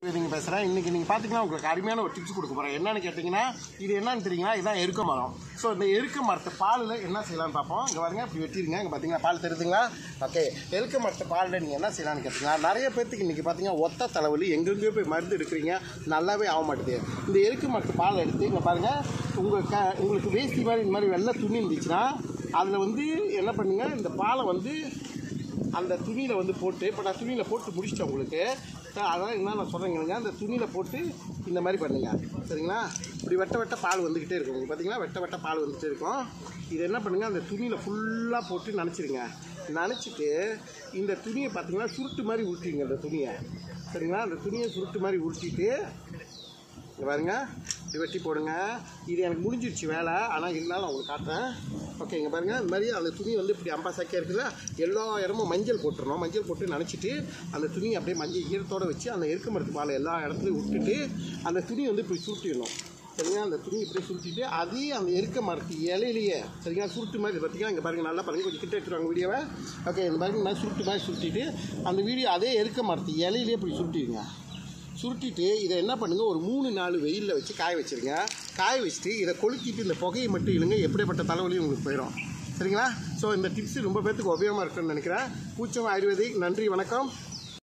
நீங்கள் பேசுகிறேன் இன்றைக்கி நீங்கள் பார்த்தீங்கன்னா உங்களுக்கு அருமையான ஒரு டிப்ஸ் கொடுக்க போகிறேன் என்னன்னு கேட்டிங்கன்னா இது என்னன்னு தெரியுங்களா இதுதான் எருக்க மரம் ஸோ இந்த எருக்க மரத்து பாலில் என்ன செய்யலாம்னு பார்ப்போம் இங்கே பாருங்க இப்படி வெட்டிருங்க இங்கே பார்த்தீங்கன்னா பால் தெரியுதுங்களா ஓகே எருக்க மரத்து பாலில் நீங்கள் என்ன செய்யலாம்னு கேட்டிங்கன்னா நிறைய பேர்த்துக்கு இன்றைக்கி பார்த்தீங்கன்னா ஒத்த தலைவலி எங்கெங்கேயோ போய் மருந்து எடுக்கிறீங்க நல்லாவே ஆக மாட்டேது இந்த எருக்க மரத்து பால் எடுத்து இங்கே பாருங்கள் உங்கள் க உங்களுக்கு வேஷ்டி மாதிரி இந்த மாதிரி வெள்ளை துணி இருந்துச்சுன்னா அதில் வந்து என்ன பண்ணுங்க இந்த பாலை வந்து அந்த துணியில் வந்து போட்டு இப்போ நான் துணியில் போட்டு முடிச்சிட்டேன் உங்களுக்கு அஹ் அதான் என்ன நான் சொல்கிறேங்க அந்த துணியில் போட்டு இந்த மாதிரி பண்ணுங்க சரிங்களா இப்படி வெட்ட வெட்ட பால் வந்துக்கிட்டே இருக்கும் உங்களுக்கு பார்த்தீங்களா வெட்ட வெட்ட பால் வந்துகிட்டே இருக்கும் இது என்ன பண்ணுங்கள் அந்த துணியில் ஃபுல்லாக போட்டு நனைச்சிருங்க நனைச்சிட்டு இந்த துணியை பார்த்தீங்கன்னா சுருட்டு மாதிரி உருட்டிங்க அந்த துணியை சரிங்களா அந்த துணியை சுருட்டு மாதிரி உருட்டிட்டு இங்க பாருங்க இப்படி வெட்டி போடுங்க இது எனக்கு முடிஞ்சிருச்சு வேலை ஆனால் இருந்தாலும் நான் உங்களுக்கு காட்டுறேன் ஓகே இங்கே பாருங்கள் இந்த மாதிரி அந்த துணி வந்து இப்படி அம்பா சாக்கியாக இருக்குல்ல எல்லா இடமும் மஞ்சள் போட்டுறணும் மஞ்சள் போட்டு நனைச்சிட்டு அந்த துணியை அப்படியே மஞ்சள் ஈரத்தோடு வச்சு அந்த எருக்க மரத்து பாலை எல்லா இடத்துலையும் விட்டுட்டு அந்த துணி வந்து இப்படி சுருட்டிடணும் சரிங்களா அந்த துணி இப்படி சுருட்டிட்டு அதே அந்த எருக்க மரத்து இலையிலேயே சரிங்களா சுருட்டு மாதிரி பார்த்தீங்கன்னா இங்கே பாருங்கள் நல்லா பாருங்கள் கொஞ்சம் கிட்ட எடுத்துருவாங்க வீடியோவை ஓகே இந்த பாருங்க நான் சுருட்டு மாதிரி சுருட்டிட்டு அந்த வீடியோ அதே எருக்க மரத்து இலையிலேயே இப்படி சுருட்டிடுங்க சுருட்டிட்டு இதை என்ன பண்ணுங்கள் ஒரு மூணு நாலு வெயிலில் வச்சு காய வச்சிருங்க காய வச்சுட்டு இதை கொளுத்திட்டு இந்த புகையை மட்டும் இழுங்க எப்படிப்பட்ட தலைவலியும் உங்களுக்கு போயிடும் சரிங்களா ஸோ இந்த டிப்ஸ் ரொம்ப பேர்த்துக்கு உபயோகமாக இருக்குன்னு நினைக்கிறேன் பூச்சம் ஆயுர்வேதிக் நன்றி வணக்கம்